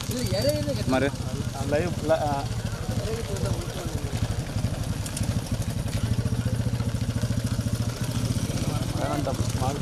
மாறு லைவ் வேண்டாம் மாடு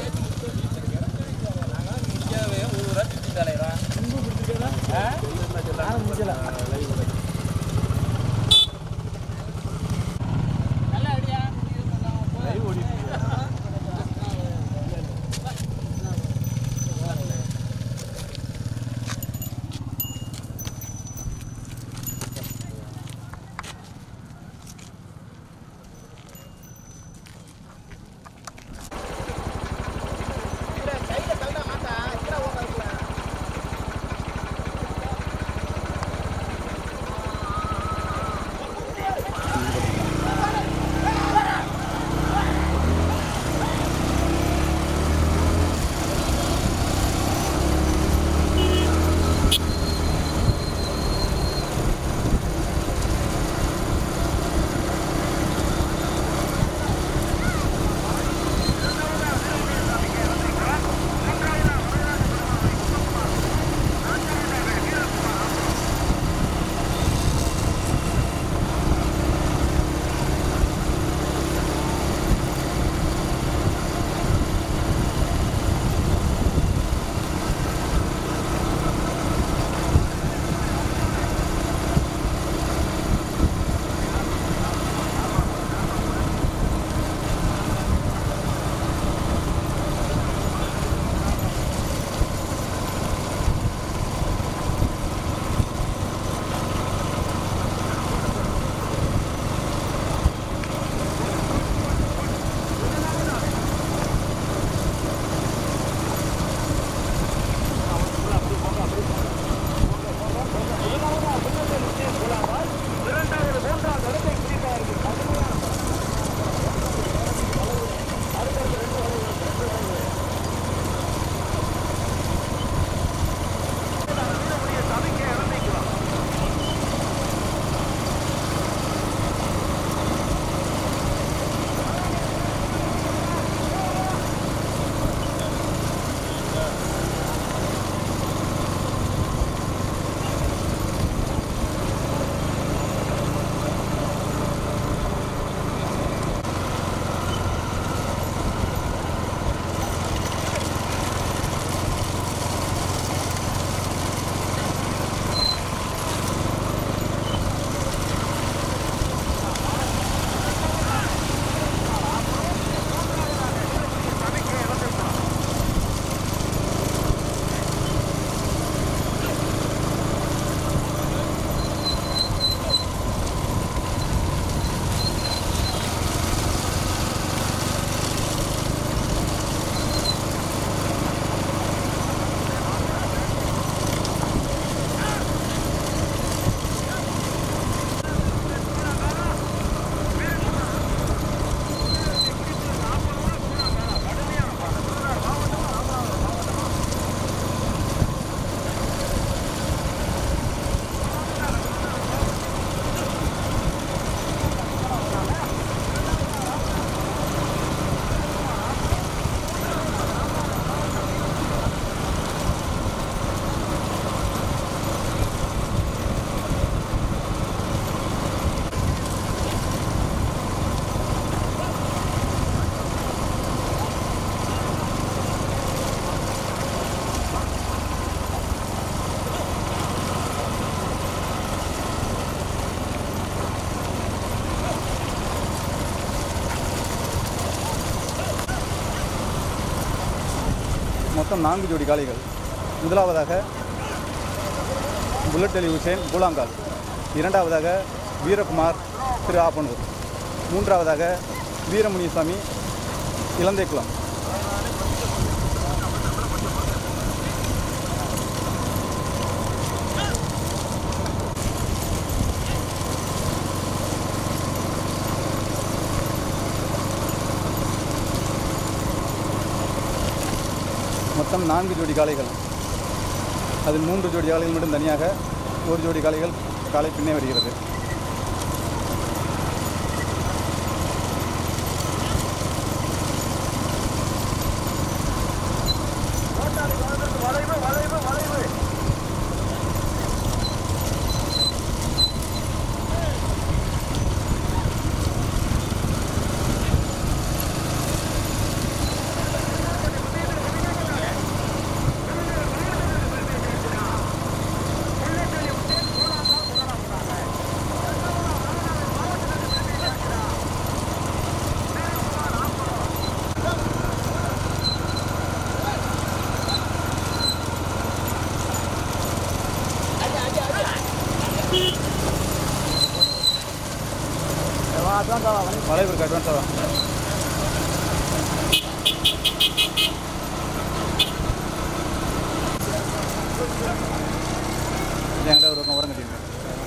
மொத்தம் நான்கு ஜோடி காளைகள் முதலாவதாக புல்லட் அலி ஹுசேன் பூலாங்கால் இரண்டாவதாக வீரகுமார் திரு ஆப்பனூர் மூன்றாவதாக வீரமுனிசாமி இளந்தைக்குளம் மொத்தம் நான்கு ஜோடி காளைகள் அதில் மூன்று ஜோடி காளைகள் மட்டும் தனியாக ஒரு ஜோடி காளைகள் காலை பின்னே வருகிறது வளைவுக்கு அட்வான்ஸாக வா இது என்கிட்ட ஒரு பக்கம் உரம் கட்டிருக்கேன்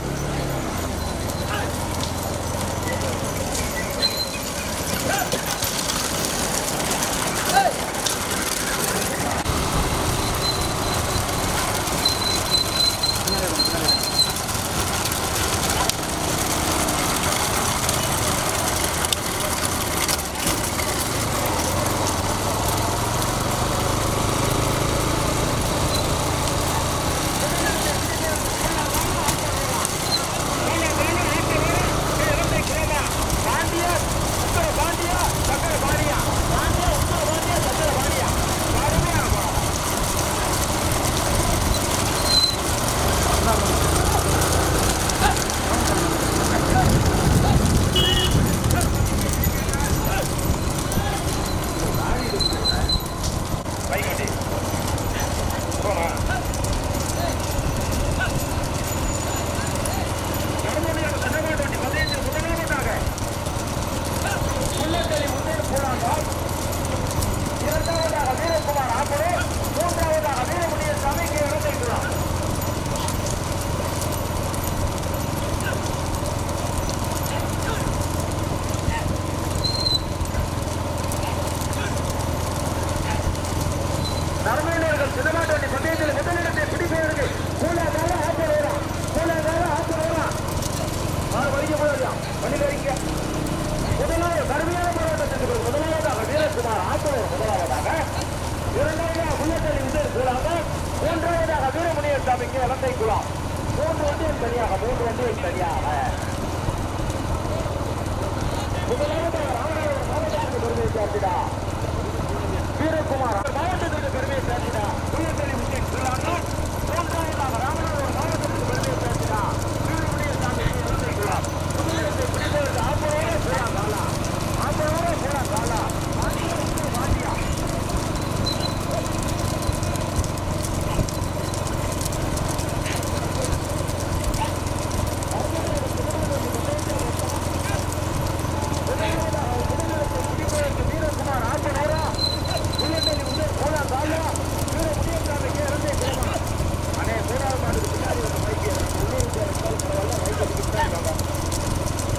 நரம்புகள் சிதமாட்டோட்டி பந்தயத்தில் முதலிடத்தை பிடிப்பதற்கு கூலாதார ஆப்பர் ஓரா கூலாதார ஆப்பர் ஓரா ஆறு மணிக்கு போதியா வண்டி வரைக்க முதலாவது கடுமையான போராட்டத்திற்கு பிறகு முதலாவதாக வீரகுமார் ஆப்பர் முதலாவதாக இரண்டாவதாக முன்னேற்றி உதர் கூலாக மூன்றாவதாக வீரமுனிய சாமிக்கு இலந்தை குலாம் மூன்று வண்டிகள் தனியாக மூன்று வண்டிகள் தனியாக முதலாவதாக ராமநாதபுரம் மாவட்டத்திற்கு பெருமையை சேர்த்திடா வீரகுமார் மாவட்டத்திற்கு பெருமையை சேர்த்திடா உயர்கல்வி முஸ்லிம் சொல்லாங்க மூன்றாவதாக ராமநாதபுரம் மாவட்டத்திற்கு பெருமையை சேர்த்திடா வீரமுனிய சாமிக்கு இலந்தை குலாம் முதலிடத்தை பிடிப்பதற்கு ஆப்பரோட போடா காலா ஆப்பரோட போடா காலா வாண்டியா வீரகுமார் ஆப்பனோரா உள்ளத்தள்ளி உள்ள போடா காலா வீர முனியசாமிக்கு இலந்தை குலமா அண்ணே மூணாவது மாட்டுக்கு பின்னாடி வந்து மைக்கு உள்ளூர் பரவாயில்ல மைக் அடிக்கிட்டு தான் இருக்காங்க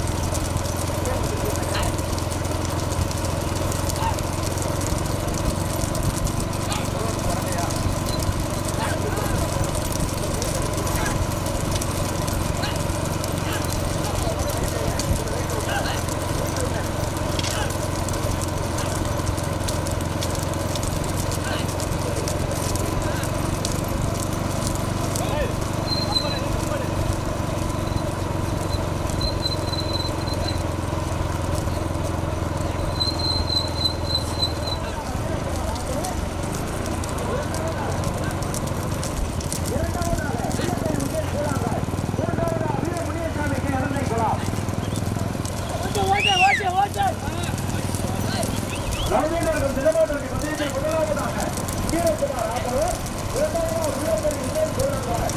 ரவிந்தர்கள் சிதம்பரத்திற்கு பந்தயத்தில் முதலாவதாக வீரகுமார் ஆப்பவர் இரண்டாவதாக வீரர்கள் உதய் சோழன்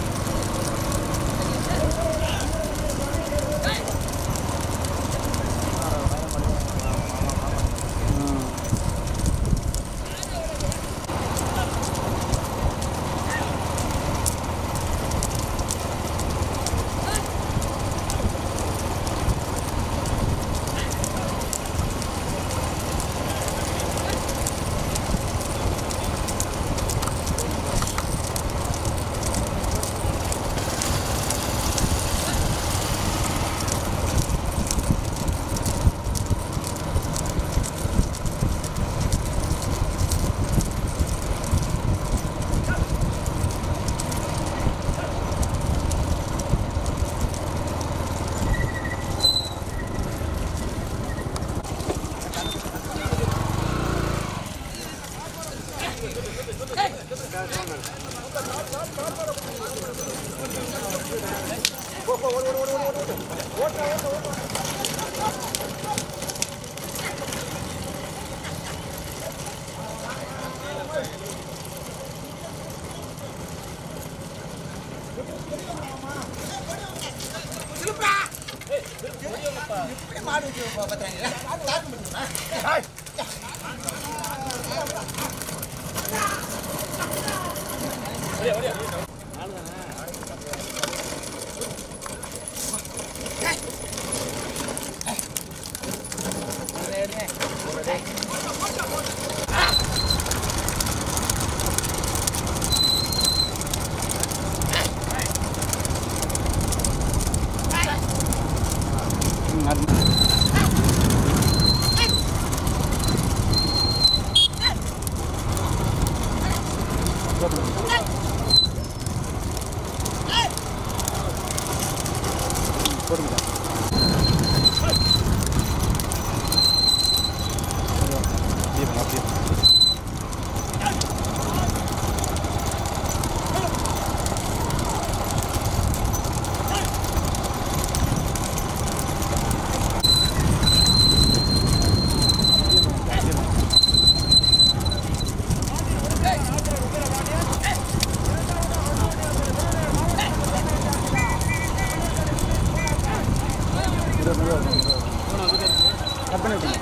ம், அது போடுங்க அப்படியே போங்க, அப்படியே போங்க. இருபது ரூபா இருக்கும். கட் பண்ணி விட்டுங்க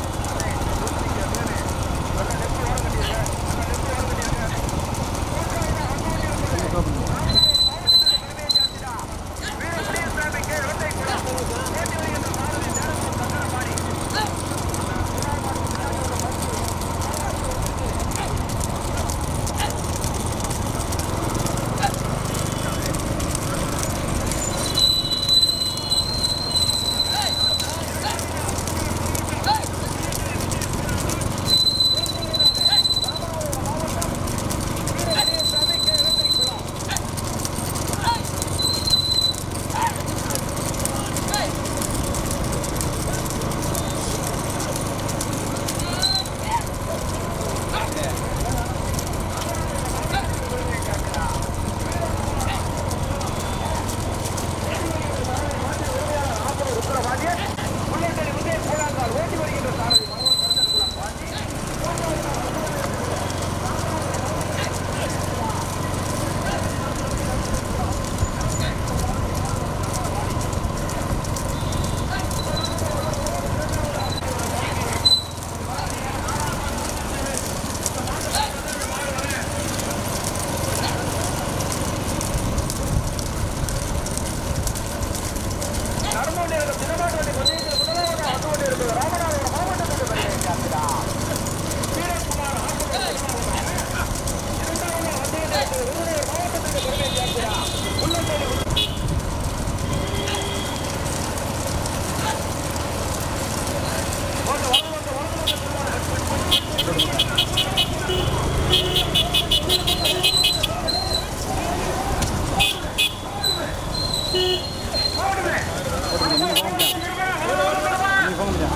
போட்டுங்க நீங்கள் போக முடியாது நீங்கள் போக முடியாது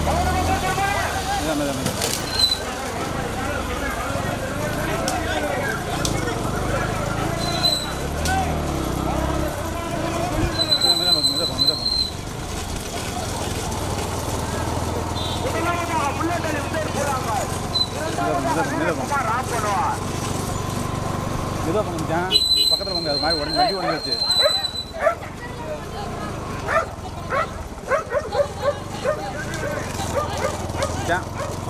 இதான் இதான் இதான் மெதுவா, மெதுவா போங்க, மெதுவா போங்க, மெதுவா போங்க. மெதுவா போங்க, மெதுவா போங்க. மெதுவா போங்க மச்சான். பக்கத்துல போங்க அது மாதிரி உடஞ்சி வண்டி உடஞ்சிருச்சு மச்சான்.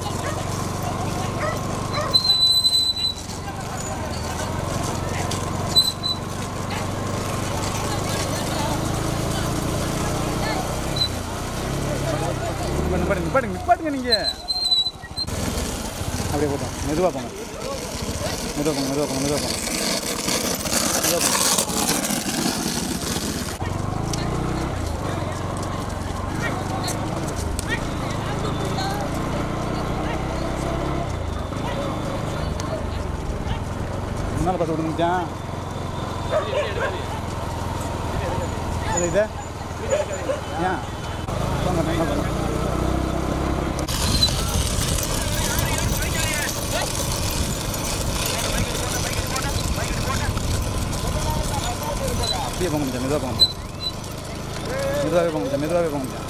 நிப்பாட்டுங்க நிப்பாட்டுங்க நிப்பாட்டுங்க நீங்க அப்படியே போட்டோம் மெதுவாக போங்க மெதுவாக போங்க மெதுவாக போங்க மெதுவாக போங்க மெதுவாக போங்க முன்னால் பார்த்து விடுங்க மச்சான் இது இது ஏன் போங்க முன்னால் போங்க அப்படியே போங்க மச்சான் மெதுவாக போங்க மச்சான் மெதுவாகவே போங்க மச்சான் மெதுவாகவே போங்க மச்சான்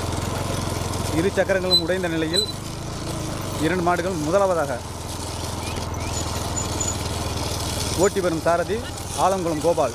இரு சக்கரங்களும் உடைந்த நிலையில் இரண்டு மாடுகள் முதலாவதாக ஓட்டி வரும் சாரதி ஆலங்குளம் கோபால்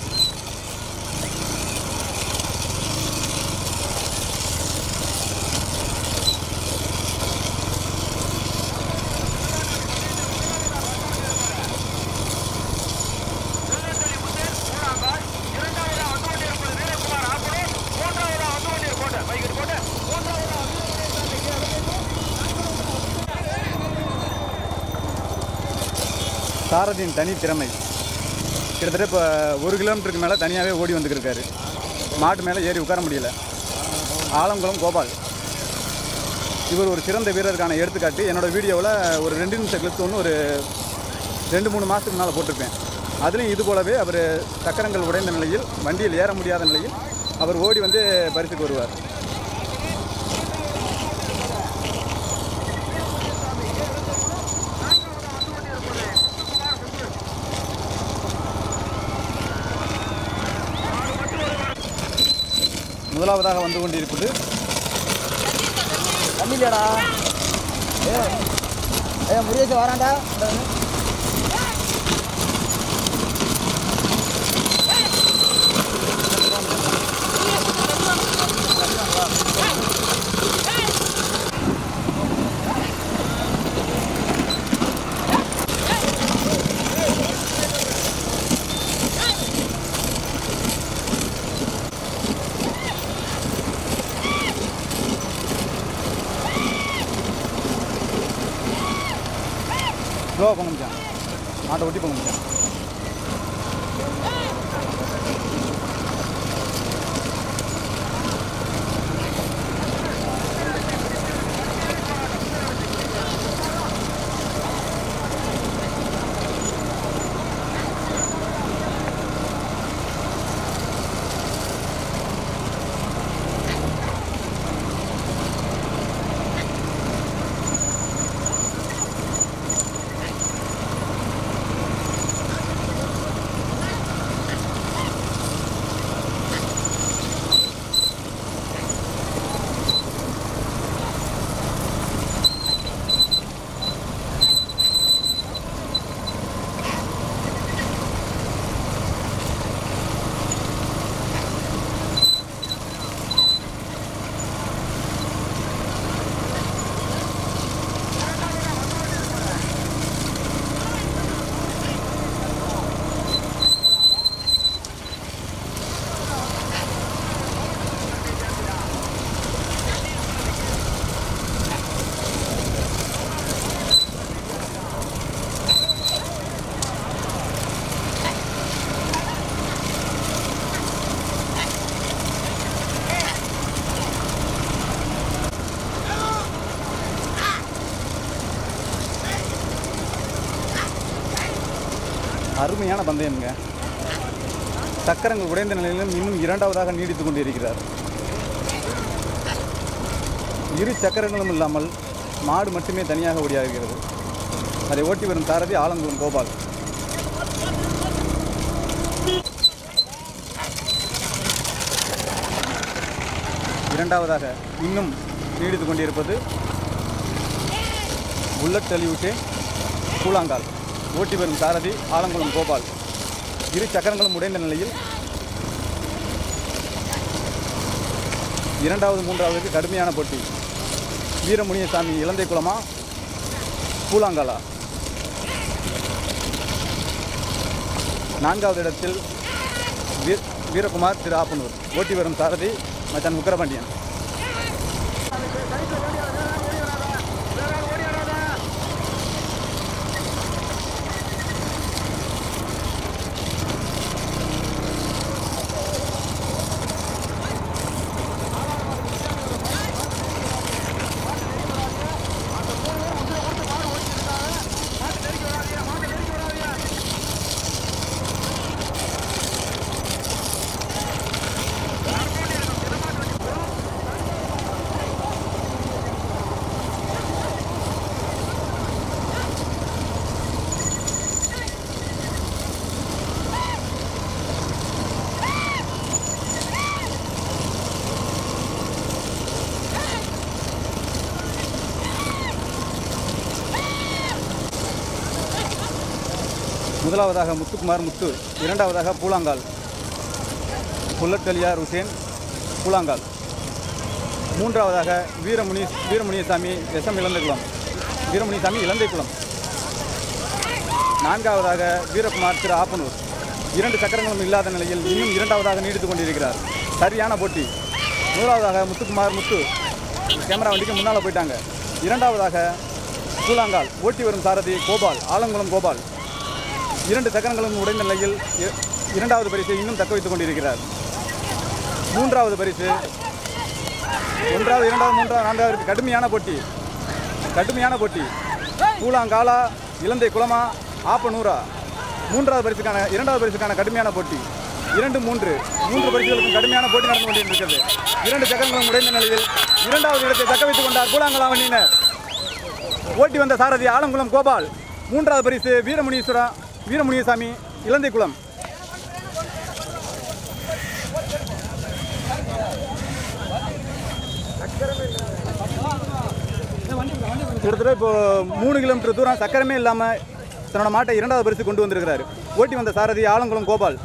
சாரதியின் தனி திறமை கிட்டத்தட்ட இப்போ ஒரு கிலோமீட்டருக்கு மேலே தனியாகவே ஓடி வந்துக்கிருக்காரு மாட்டு மேலே ஏறி உட்கார முடியல ஆலங்குளம் கோபால் இவர் ஒரு சிறந்த வீரருக்கான எடுத்துக்காட்டு என்னோடய வீடியோவில் ஒரு ரெண்டு நிமிஷம் கிளிப்ஸ் ஒன்று ஒரு ரெண்டு மூணு மாதத்துக்கு முன்னால் போட்டிருப்பேன் அதுலேயும் இது போலவே அவர் சக்கரங்கள் உடைந்த நிலையில் வண்டியில் ஏற முடியாத நிலையில் அவர் ஓடி வந்து பரிசுக்கு வருவார் முதலாவதாக வந்து கொண்டிருப்பது தண்ணி இல்லையாடா ஏ ஏ முருகேஷ் வரான்டா ஸ்லோவாக போங்க மச்சான் மாட்டை ஒட்டி போங்க மச்சான் அருமையான பந்தயம்ங்க சக்கரங்கள் உடைந்த நிலையிலும் இன்னும் இரண்டாவதாக நீடித்துக் கொண்டிருக்கிறார் இரு சக்கரங்களும் இல்லாமல் மாடு மட்டுமே தனியாக ஓடியாகிறது அதை ஓட்டி வரும் சாரதி ஆலங்குளம் கோபால் இரண்டாவதாக இன்னும் நீடித்துக் கொண்டிருப்பது புல்லட் தெளிவுட்டு கூழாங்கால் ஓட்டி வரும் சாரதி ஆலங்குளம் கோபால் இரு சக்கரங்களும் உடைந்த நிலையில் இரண்டாவது மூன்றாவதுக்கு கடுமையான போட்டி வீரமுனியசாமி இலந்தை குளமா கூழாங்காலா நான்காவது இடத்தில் வீர் வீரகுமார் திரு ஆப்பனூர் ஓட்டி வரும் சாரதி மச்சான் உக்கரபாண்டியன் முதலாவதாக முத்துக்குமார் முத்து இரண்டாவதாக பூலாங்கால் புல்லட்டலியார் ஹுசேன் பூலாங்கால் மூன்றாவதாக வீரமுனி வீரமுனியசாமி எஸ்எம் இளந்தைக்குளம் வீரமுனிசாமி இளந்தைக்குளம் நான்காவதாக வீரகுமார் திரு ஆப்பனூர் இரண்டு சக்கரங்களும் இல்லாத நிலையில் இன்னும் இரண்டாவதாக நீடித்துக் கொண்டிருக்கிறார் சரியான போட்டி முதலாவதாக முத்துக்குமார் முத்து கேமரா வண்டிக்கு முன்னால் போயிட்டாங்க இரண்டாவதாக கூழாங்கால் ஓட்டி வரும் சாரதி கோபால் ஆலங்குளம் கோபால் இரண்டு சக்கரங்களும் உடைந்த நிலையில் இ- இரண்டாவது பரிசை இன்னும் தக்க வைத்துக் கொண்டிருக்கிறார் மூன்றாவது பரிசு ஒன்றாவது இரண்டாவது மூன்றாவது நான்காவது கடுமையான போட்டி கடுமையான போட்டி கூழாங்காலா இலந்தை குளமா ஆப்பனூரா மூன்றாவது பரிசுக்கான இரண்டாவது பரிசுக்கான கடுமையான போட்டி இரண்டு மூன்று மூன்று பரிசுகளுக்கும் கடுமையான போட்டி நடந்து கொண்டிருக்கிறது இரண்டு சக்கரங்களும் உடைந்த நிலையில் இரண்டாவது இடத்தை தக்க வைத்துக் கொண்டார் கூழாங்கலா வண்டியினர் ஓட்டி வந்த சாரதி ஆலங்குளம் கோபால் மூன்றாவது பரிசு வீரமுனீஸ்வரா வீரமுனியசாமி இலந்தை குளம் கிட்டத்தட்ட இப்போ மூணு கிலோமீட்டர் தூரம் சக்கரமே இல்லாமல் தன்னோட மாட்டை இரண்டாவது பரிசு கொண்டு வந்திருக்கிறாரு ஓட்டி வந்த சாரதி ஆலங்குளம் கோபால்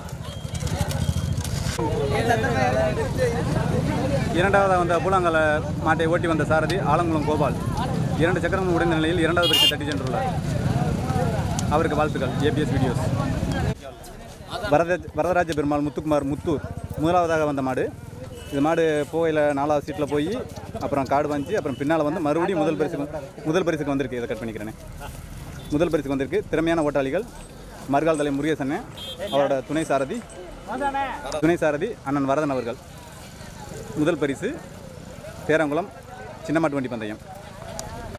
இரண்டாவதாக வந்த பூலாங்கல மாட்டை ஓட்டி வந்த சாரதி ஆலங்குளம் கோபால் இரண்டு சக்கரங்கள் உடைந்த நிலையில் இரண்டாவது பரிசு தட்டி சென்றுள்ளார் அவருக்கு வாழ்த்துக்கள் ஏபிஎஸ் வீடியோஸ் வரதராஜ வரதராஜ பெருமாள் முத்துக்குமார் முத்தூர் முதலாவதாக வந்த மாடு இது மாடு போகையில் நாலாவது சீட்டில் போய் அப்புறம் காடு வாங்கி அப்புறம் பின்னால் வந்து மறுபடியும் முதல் பரிசுக்கு முதல் பரிசுக்கு வந்திருக்கு இதை கட் பண்ணிக்கிறேனே முதல் பரிசுக்கு வந்திருக்கு திறமையான ஓட்டாளிகள் மறுகால் தலை முருகேசன் அவரோட துணை சாரதி துணை சாரதி அண்ணன் வரதன் அவர்கள் முதல் பரிசு பேரங்குளம் சின்னமாட்டு வண்டி பந்தயம்